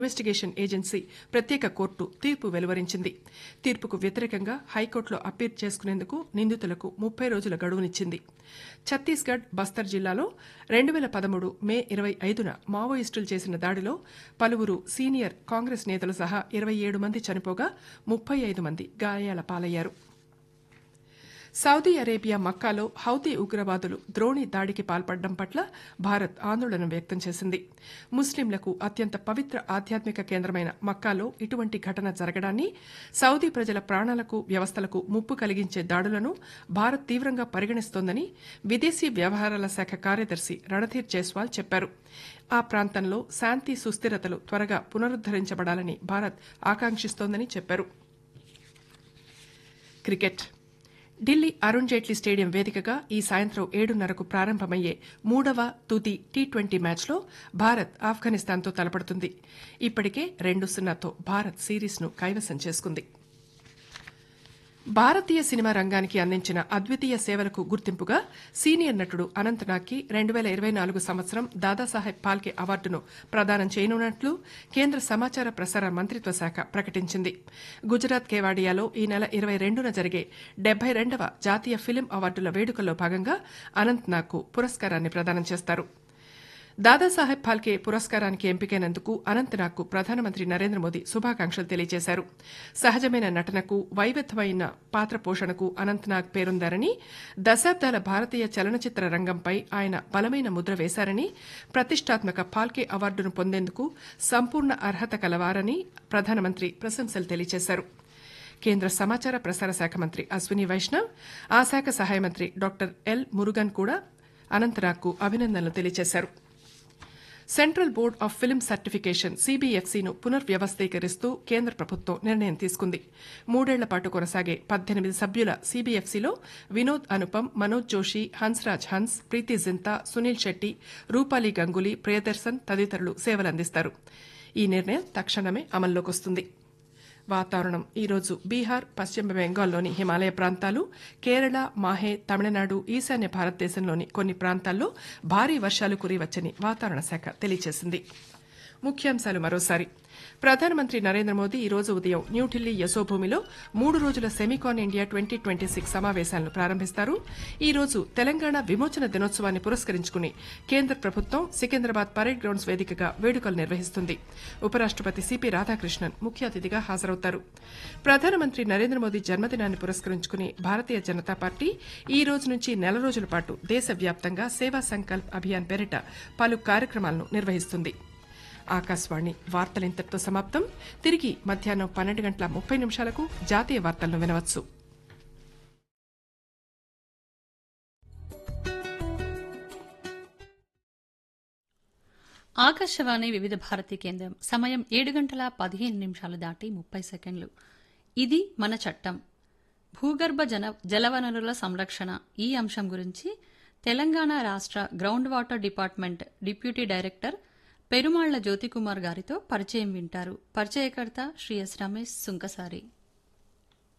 investigation agency ప్రత్యేక court తీర్పు వెలువరించింది తీర్పుకు వ్యతిరేకంగా హైకోర్టులో అప్పీల్ చేసుకునేందుకు నిందితులకు ముప్పై రోజుల గడువునిచ్చింది ఛత్తీస్గఢ్ బస్తర్ జిల్లాలో రెండు వేల పదమూడు మే ఇరవై ఐదున మావోయిస్టులు చేసిన దాడిలో పలువురు సీనియర్ కాంగ్రెస్ నేతలు సహా ఇరవై ఏడు మంది చనిపోగా ముప్పై ఐదు మంది గాయాల పాలయ్యారు సౌదీ అరేబియా మక్కాలో హౌతీ ఉగ్రవాదులు ద్రోణి దాడికి పాల్పడడం పట్ల భారత్ ఆందోళన వ్యక్తం చేసింది ముస్లింలకు అత్యంత పవిత్ర ఆధ్యాత్మిక కేంద్రమైన మక్కాలో ఇటువంటి ఘటన జరగడాన్ని సౌదీ ప్రజల ప్రాణాలకు వ్యవస్థలకు ముప్పు కలిగించే దాడులను భారత్ తీవ్రంగా పరిగణిస్తోందని విదేశీ వ్యవహారాల శాఖ కార్యదర్శి రణధీర్ జైస్వాల్ చెప్పారు ఆ ప్రాంతంలో శాంతి సుస్థిరతలు త్వరగా పునరుద్దరించబడాలని భారత్ ఆకాంక్షిస్తోందని చెప్పారు క్రికెట్ ఢిల్లీ అరుణ్ జైట్లీ స్టేడియం వేదికగా ఈ సాయంత్రం ఏడున్నరకు ప్రారంభమయ్యే మూడవ తుది టీ ట్వంటీ మ్యాచ్లో భారత్ ఆఫ్ఘనిస్తాన్తో తలపడుతుంది ఇప్పటికే రెండు సున్నాతో భారత్ సిరీస్ను కైవసం చేసుకుంది భారతీయ సినిమా రంగానికి అందించిన అద్వితీయ సేవలకు గుర్తింపుగా సీనియర్ నటుడు అనంత్ నాగ్కి రెండు వేల ఇరవై నాలుగు సంవత్సరం దాదాసాహెబ్ పాల్కే అవార్డును ప్రదానం చేయనున్నట్లు కేంద్ర సమాచార ప్రసార మంత్రిత్వ శాఖ ప్రకటించింది గుజరాత్ కేవాడియాలో ఈ నెల ఇరవై రెండున జరిగే డెబ్బై రెండవ జాతీయ ఫిలిం అవార్డుల వేడుకల్లో భాగంగా అనంత్ నాగ్కు పురస్కారాన్ని ప్రదానం చేస్తారు దాదాసాహెబ్ ఫాల్కే పురస్కారానికి ఎంపికైనందుకు అనంతనాగ్కు ప్రధానమంత్రి నరేంద్ర మోదీ శుభాకాంక్షలు తెలియజేశారు సహజమైన నటనకు వైవిధ్యమైన పాత్ర పోషణకు అనంతనాగ్ పేరొందారని దశాబ్దాల భారతీయ చలనచిత్ర రంగంపై ఆయన బలమైన ముద్ర వేశారని ప్రతిష్టాత్మక ఫాల్కే అవార్డును పొందేందుకు సంపూర్ణ అర్హత కలవారని ప్రధానమంత్రి ప్రశంసలు తెలియజేశారు కేంద్ర సమాచార ప్రసార శాఖ మంత్రి అశ్విని వైష్ణవ్ ఆ శాఖ సహాయ మంత్రి డాక్టర్ ఎల్ మురుగన్ కూడా అనంతనాగ్కు అభినందనలు తెలియజేశారు central board of film certification సీబీఎఫ్సీను పునర్వ్యవస్థీకరిస్తూ కేంద్ర ప్రభుత్వం నిర్ణయం తీసుకుంది మూడేళ్ల పాటు కొనసాగే పద్దెనిమిది సభ్యుల సీబీఎఫ్సీలో వినోద్ అనుపమ్ మనోజ్ జోషి హన్స్రాజ్ హన్స్ ప్రీతి జింతా సునీల్ శెట్టి రూపాలి గంగూలీ ప్రియదర్శన్ తదితరులు సేవలందిస్తారు ఈ నిర్ణయం తక్షణమే అమల్లోకి వస్తుంది వాతావరణం ఈరోజు బీహార్ పశ్చిమ బెంగాల్లోని హిమాలయ ప్రాంతాలు కేరళ మాహే తమిళనాడు ఈశాన్య భారతదేశంలోని కొన్ని ప్రాంతాల్లో భారీ వర్షాలు కురియవచ్చని వాతావరణ శాఖ తెలియజేసింది ముఖ్యాంశాలు మరోసారి ప్రధానమంత్రి నరేంద్ర మోదీ ఈ రోజు ఉదయం న్యూఢిల్లీ యశోభూమిలో మూడు రోజుల SEMICON India twenty twenty six సమావేశాలను ప్రారంభిస్తారు ఈ రోజు తెలంగాణ విమోచన దినోత్సవాన్ని పురస్కరించుకుని కేంద్ర ప్రభుత్వం సికింద్రాబాద్ పరేడ్ గ్రౌండ్స్ వేదికగా వేడుకలు నిర్వహిస్తుంది ఉపరాష్టపతి సిపి రాధాకృష్ణన్ ముఖ్య అతిథిగా హాజరవుతారు ప్రధానమంత్రి నరేంద్ర మోదీ జన్మదినాన్ని పురస్కరించుకుని భారతీయ జనతా పార్టీ ఈ రోజు నుంచి నెల రోజుల పాటు దేశవ్యాప్తంగా సేవా సంకల్ప్ అభియాన్ పేరిట పలు కార్యక్రమాలను నిర్వహిస్తుంది ఆకాశవాణి వార్తలింతటితో సమాప్తం తిరిగి మధ్యాహ్నం పన్నెండు గంటల ముప్పై నిమిషాలకు జాతీయ వార్తలను వినవచ్చు ఆకాశవాణి వివిధ భారతి కేంద్రం సమయం ఏడు గంటల పదిహేను నిమిషాలు దాటి ముప్పై సెకండ్లు ఇది మన చట్టం భూగర్భ జన జలవనరుల సంరక్షణ ఈ అంశం గురించి తెలంగాణ రాష్ట్ర ground water department deputy director Perumalla Jyothikumar గారితో పరిచయం వింటారు పరిచయకర్త శ్రీ ఎస్ రమేష్ సుంకసారి